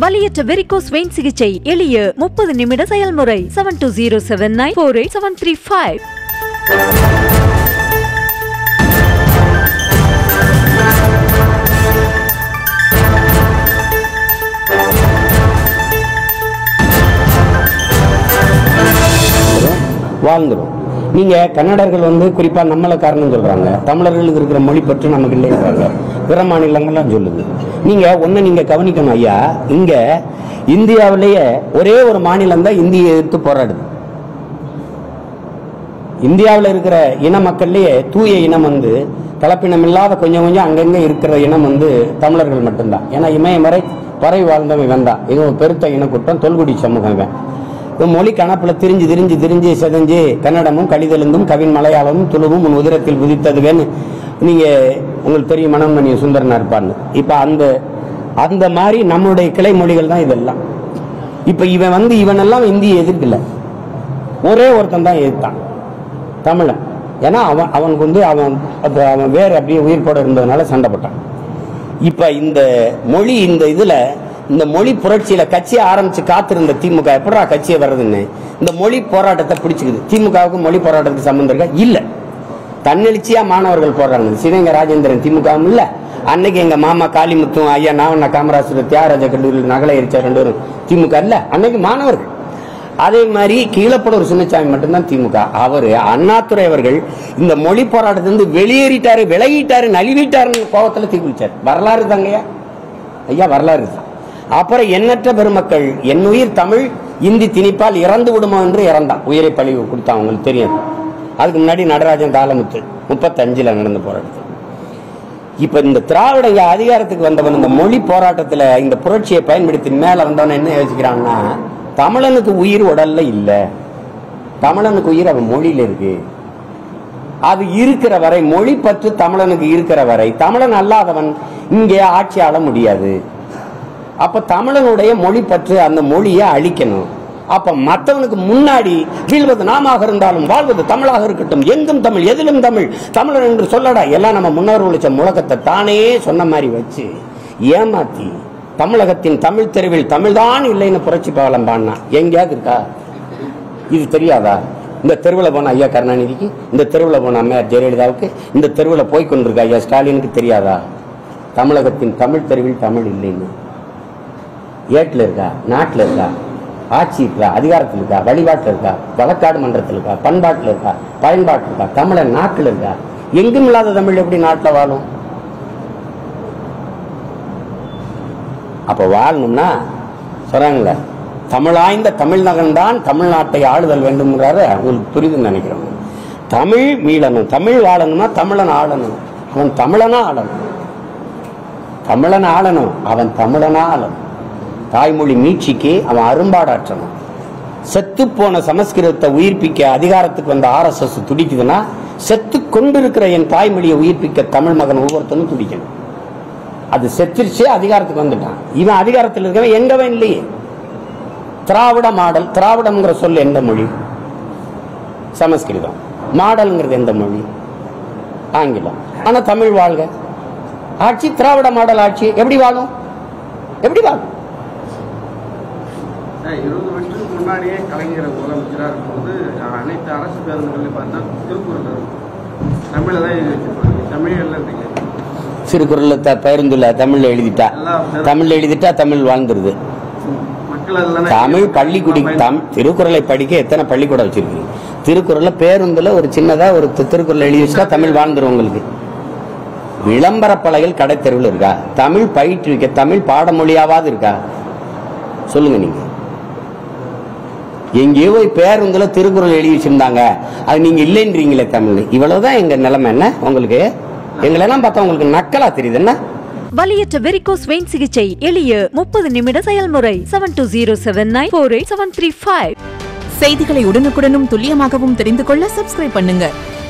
வலியற்ற varicose vein சிகிச்சை எளிய முப்பது நிமிட செயல்முறை seven two zero seven nine four eight seven three five வாழ்ந்துடும் நீங்க கன்னடர்கள் வந்து குறிப்பா நம்மள காரணம் சொல்றாங்க தமிழர்களுக்கு இருக்கிற மொழி பற்றி நமக்கு இல்லைன்றாங்க பிற மாநிலங்கள்லாம் சொல்லுது நீங்க ஒண்ணு நீங்க கவனிக்கணும் ஐயா இங்க இந்தியாவிலேயே ஒரே ஒரு மாநிலம் தான் இந்தியை எதிர்த்து போராடுது இந்தியாவில் இருக்கிற இன மக்கள்லயே தூய இனம் வந்து கலப்பினம் இல்லாத கொஞ்சம் கொஞ்சம் அங்கங்க இருக்கிற இனம் வந்து தமிழர்கள் மட்டும்தான் ஏன்னா இமயம் வரை பறை வாழ்ந்தவன் இவன் தான் இது ஒரு பெருத்த இனக்கூட்டம் தொல்குடி சமூகம் இவன் இவன் மொழி கணப்புல திரிஞ்சு திரிஞ்சு திரிஞ்சு செதஞ்சு கன்னடமும் கடிதலுங்கும் கவின் மலையாளமும் துளுவும் உன் உதிரத்தில் குதித்ததுவேன்னு நீங்க உங்களுக்கு தெரியும் மனோன்மணி சுந்தரனா இருப்பான்னு இப்ப அந்த அந்த மாதிரி நம்மளுடைய கிளை மொழிகள் தான் இதெல்லாம் இப்ப இவன் வந்து இவனெல்லாம் இந்தியை எதிர்க்கல ஒரே ஒருத்தன் தான் எதிர்த்தான் தமிழன் ஏன்னா அவன் அவனுக்கு வந்து அவன் அப்ப அவன் வேற அப்படியே உயிர் போட இருந்ததுனால சண்டை போட்டான் இப்ப இந்த மொழி இந்த இதுல இந்த மொழி புரட்சியில கட்சியை ஆரம்பிச்சு காத்திருந்த திமுக எப்படா கட்சியை வர்றதுன்னு இந்த மொழி போராட்டத்தை பிடிச்சுக்குது திமுகவுக்கு மொழி போராட்டத்துக்கு சம்பந்தம் இருக்கா இல்ல தன்னெழுச்சியா மாணவர்கள் போடுறாங்க சிவங்க ராஜேந்திரன் திமுகவும் இல்ல அன்னைக்கு எங்க மாமா காளிமுத்தும் ஐயா நாவண்ணா காமராஜர் தியாகராஜ கல்லூரியில் நகலை எரிச்சா ரெண்டு பேரும் திமுக இல்ல அன்னைக்கு மாணவர்கள் அதே மாதிரி கீழப்படூர் சின்னசாமி மட்டும்தான் திமுக அவரு அண்ணாதுரை அவர்கள் இந்த மொழி போராட்டத்திலிருந்து வெளியேறிட்டாரு விலகிட்டாரு நழுவிட்டாருன்னு கோபத்துல தீக்குளிச்சார் வரலாறு தாங்கய்யா ஐயா வரலாறு தான் அப்புறம் எண்ணற்ற பெருமக்கள் என் உயிர் தமிழ் இந்தி திணிப்பால் இறந்து விடுமோ என்று இறந்தான் உயிரை பழிவு கொடுத்தான் அவங்களுக்கு தெரியும் அதுக்கு முன்னாடி நடராஜன் தாளமுத்து முப்பத்தஞ்சுல நடந்த போராட்டத்தில் இப்ப இந்த திராவிட இங்க அதிகாரத்துக்கு வந்தவன் இந்த மொழி போராட்டத்துல இந்த புரட்சியை பயன்படுத்தி மேல வந்தவன் என்ன யோசிக்கிறான்னா தமிழனுக்கு உயிர் உடல்ல இல்ல தமிழனுக்கு உயிர் அவன் மொழியில இருக்கு அது இருக்கிற வரை மொழி பற்று தமிழனுக்கு இருக்கிற வரை தமிழன் அல்லாதவன் இங்கே ஆட்சி ஆள முடியாது அப்ப தமிழனுடைய மொழி பற்று அந்த மொழியை அழிக்கணும் அப்ப மத்தவனுக்கு முன்னாடி வீழ்வது நாமாக இருந்தாலும் வாழ்வது தமிழாக இருக்கட்டும் எங்கும் தமிழ் எதிலும் தமிழ் தமிழன் என்று சொல்லடா எல்லாம் நம்ம முன்னோர்கள் வச்ச முழக்கத்தை தானே சொன்ன மாதிரி வச்சு ஏமாத்தி தமிழகத்தின் தமிழ் தெருவில் தமிழ்தான் இல்லைன்னு புரட்சி பாவலம் பாடினா எங்கேயாவது இருக்கா இது தெரியாதா இந்த தெருவில் போன ஐயா கருணாநிதிக்கு இந்த தெருவில் போன அம்மையார் ஜெயலலிதாவுக்கு இந்த தெருவில் போய் கொண்டிருக்க ஐயா ஸ்டாலினுக்கு தெரியாதா தமிழகத்தின் தமிழ் தெருவில் தமிழ் இல்லைன்னு ஏட்டில் இருக்கா நாட்டில் இருக்கா ஆட்சி இருக்கா அதிகாரத்தில் இருக்கா வழிபாட்டில் இருக்கா வழக்காடு மன்றத்தில் இருக்கா பண்பாட்டில் இருக்கா பயன்பாட்டில் இருக்கா தமிழன் நாட்டில் இருக்கா எங்கும் இல்லாத தமிழ் எப்படி நாட்டில் வாழும் அப்ப வாழணும்னா சொல்றாங்களே தமிழாய்ந்த தமிழ்நகன் தான் தமிழ்நாட்டை ஆளுதல் வேண்டும்ங்கிறாரு உங்களுக்கு புரியுதுன்னு நினைக்கிறோம் தமிழ் மீளணும் தமிழ் வாழணுமா தமிழன் ஆளணும் அவன் தமிழனா ஆளணும் தமிழன் ஆளணும் அவன் தமிழனா ஆளணும் தாய்மொழி மீட்சிக்கு அவன் அரும்பாடாற்றணும் செத்து போன சமஸ்கிருதத்தை உயிர்ப்பிக்க அதிகாரத்துக்கு வந்த ஆர்எஸ்எஸ் துடிக்குதுன்னா செத்து கொண்டிருக்கிற என் தாய்மொழியை உயிர்ப்பிக்க தமிழ் மகன் ஒவ்வொருத்தனும் துடிக்கணும் அது செத்துருச்சே அதிகாரத்துக்கு வந்துட்டான் இவன் அதிகாரத்தில் இருக்கவன் எங்கவன் இல்லையே திராவிட மாடல் திராவிடம்ங்கிற சொல் எந்த மொழி சமஸ்கிருதம் மாடல்ங்கிறது எந்த மொழி ஆங்கிலம் ஆனா தமிழ் வாழ்க ஆட்சி திராவிட மாடல் ஆட்சி எப்படி வாழும் எப்படி வாழும் சார், இருபது வருஷத்துக்கு முன்னாடியே கலைஞர் முதலமைச்சராக இருக்கும்போது அனைத்து அரசு பேருந்துகள்லையும் பார்த்தா திருக்குறள் இருக்கும் தமிழில் தான் எழுதி வச்சிருப்பாங்க தமிழில் இருக்கு திருக்குறள்ல த பேருந்துல தமிழ்ல எழுதிட்டா எல்லா தமிழ்ல எழுதிட்டா தமிழ் வாழ்ந்துருது மக்கள் அதில் தமிழ் பள்ளிக்குடி தம் திருக்குறளை படிக்க எத்தனை பள்ளிக்கூடம் வச்சிருக்கு திருக்குறள்ல பேருந்துல ஒரு சின்னதா ஒரு தி- திருக்குறள் எழுதி வச்சுட்டா தமிழ் வாழ்ந்துரும் உங்களுக்கு விளம்பர பலகைகள் கடை தெருவில் இருக்கா தமிழ் பயிற்றுவிக்க தமிழ் பாடமொழியாவது இருக்கா சொல்லுங்க நீங்க எங்கேயோ போய் பேருந்துல திருக்குறள் எழுதி வச்சிருந்தாங்க அது நீங்க இல்லைன்றீங்களே தமிழ் இவ்வளவுதான் எங்க நிலைமை என்ன உங்களுக்கு எங்களெல்லாம் பார்த்தா உங்களுக்கு நக்கலா தெரியுது என்ன வலியற்ற வெரிகோஸ் வெயின் சிகிச்சை எளிய முப்பது நிமிட செயல்முறை seven two zero seven nine four eight seven three five செய்திகளை உடனுக்குடனும் துல்லியமாகவும் தெரிந்து கொள்ள சப்ஸ்கிரைப் பண்ணுங்க